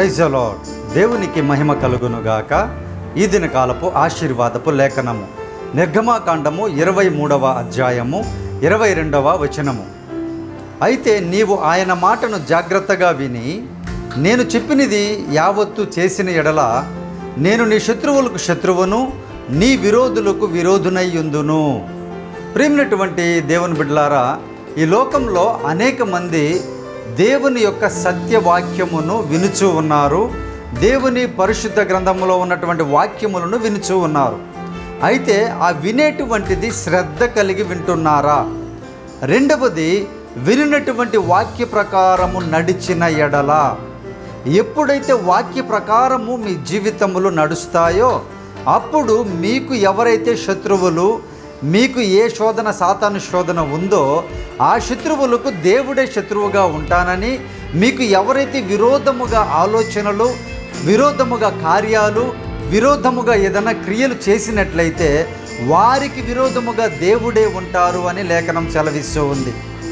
praise lord దేవునికి మహిమ కలుగునుగాక ఈ దినకాలపు ఆశీర్వాదపు లేఖనము నిర్గమాకాండము ఇరవై మూడవ అధ్యాయము ఇరవై రెండవ వచనము అయితే నీవు ఆయన మాటను జాగ్రత్తగా విని నేను చెప్పినది యావత్తు చేసిన ఎడల నేను నీ శత్రువులకు శత్రువును నీ విరోధులకు విరోధునయ్యుందును ప్రేమినటువంటి దేవుని బిడ్డలారా ఈ లోకంలో అనేక మంది దేవుని యొక్క సత్యవాక్యమును వినుచూ ఉన్నారు దేవుని పరిశుద్ధ గ్రంథములో ఉన్నటువంటి వాక్యములను వినుచూ ఉన్నారు అయితే ఆ వినేటువంటిది శ్రద్ధ కలిగి వింటున్నారా రెండవది వినినటువంటి వాక్య ప్రకారము నడిచిన ఎడల ఎప్పుడైతే వాక్య ప్రకారము మీ జీవితములు నడుస్తాయో అప్పుడు మీకు ఎవరైతే శత్రువులు మీకు ఏ శోధన సాతాను శోధన ఉందో ఆ శత్రువులకు దేవుడే శత్రువుగా ఉంటానని మీకు ఎవరైతే విరోధముగా ఆలోచనలు విరోధముగా కార్యాలు విరోధముగా ఏదైనా క్రియలు చేసినట్లయితే వారికి విరోధముగా దేవుడే ఉంటారు అని లేఖనం సెలవిస్తూ ఉంది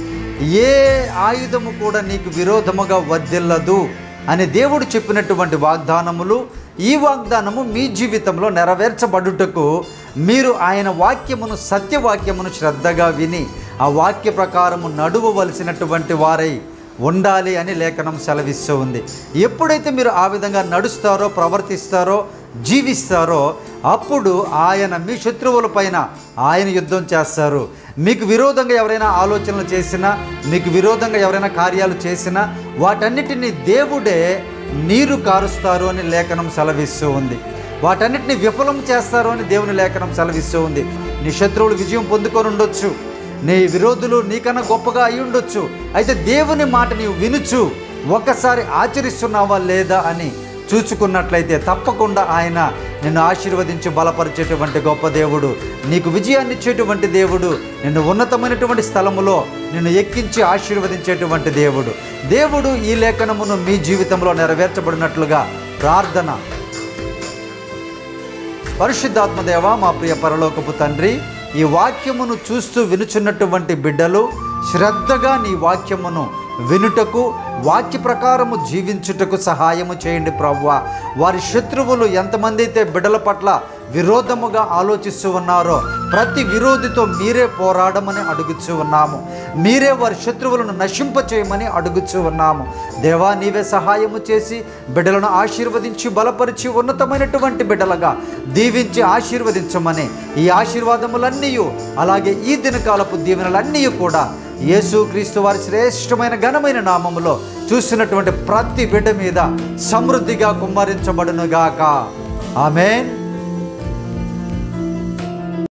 ఏ ఆయుధము కూడా నీకు విరోధముగా వర్దిల్లదు అని దేవుడు చెప్పినటువంటి వాగ్దానములు ఈ వాగ్దానము మీ జీవితంలో నెరవేర్చబడుటకు మీరు ఆయన వాక్యమును సత్యవాక్యమును శ్రద్ధగా విని ఆ వాక్య ప్రకారము నడువవలసినటువంటి వారై ఉండాలి అని లేఖనం సెలవిస్తూ ఉంది ఎప్పుడైతే మీరు ఆ విధంగా నడుస్తారో ప్రవర్తిస్తారో జీవిస్తారో అప్పుడు ఆయన మీ శత్రువుల పైన ఆయన యుద్ధం చేస్తారు మీకు విరోధంగా ఎవరైనా ఆలోచనలు చేసినా మీకు విరోధంగా ఎవరైనా కార్యాలు చేసినా వాటన్నిటిని దేవుడే నీరు కారుస్తారు అని లేఖనం సెలవిస్తూ ఉంది వాటన్నిటిని విఫలం చేస్తారు అని దేవుని లేఖనం సెలవిస్తూ ఉంది నీ శత్రువులు విజయం పొందుకొని ఉండొచ్చు నీ విరోధులు నీకన్నా గొప్పగా అయి ఉండొచ్చు అయితే దేవుని మాట నీవు వినుచు ఒక్కసారి ఆచరిస్తున్నావా లేదా అని చూచుకున్నట్లయితే తప్పకుండా ఆయన నిన్ను ఆశీర్వదించి బలపరిచేటువంటి గొప్ప దేవుడు నీకు విజయాన్ని ఇచ్చేటువంటి దేవుడు నిన్ను ఉన్నతమైనటువంటి స్థలములో నిన్ను ఎక్కించి ఆశీర్వదించేటువంటి దేవుడు దేవుడు ఈ లేఖనమును మీ జీవితంలో నెరవేర్చబడినట్లుగా ప్రార్థన పరిశుద్ధాత్మదేవ మా ప్రియ పరలోకపు తండ్రి ఈ వాక్యమును చూస్తూ వినుచున్నటువంటి బిడ్డలు శ్రద్ధగా నీ వాక్యమును వినుటకు వాక్య ప్రకారము జీవించుటకు సహాయము చేయండి ప్రవ్వా వారి శత్రువులు ఎంతమంది అయితే బిడ్డల పట్ల విరోధముగా ఆలోచిస్తూ ఉన్నారో ప్రతి విరోధితో మీరే పోరాడమని అడుగుచూ ఉన్నాము మీరే వారి శత్రువులను నశింప చేయమని అడుగుచూ ఉన్నాము దేవా నీవే సహాయము చేసి బిడ్డలను ఆశీర్వదించి బలపరిచి ఉన్నతమైనటువంటి బిడ్డలుగా దీవించి ఆశీర్వదించమని ఈ ఆశీర్వాదములన్నీ అలాగే ఈ దినకాలపు దీవెనలన్నీ కూడా యేసుక్రీస్తు వారి శ్రేష్టమైన ఘనమైన నామములో చూసినటువంటి ప్రతి బిడ్డ మీద సమృద్ధిగా కుమ్మరించబడునుగాక ఆమెన్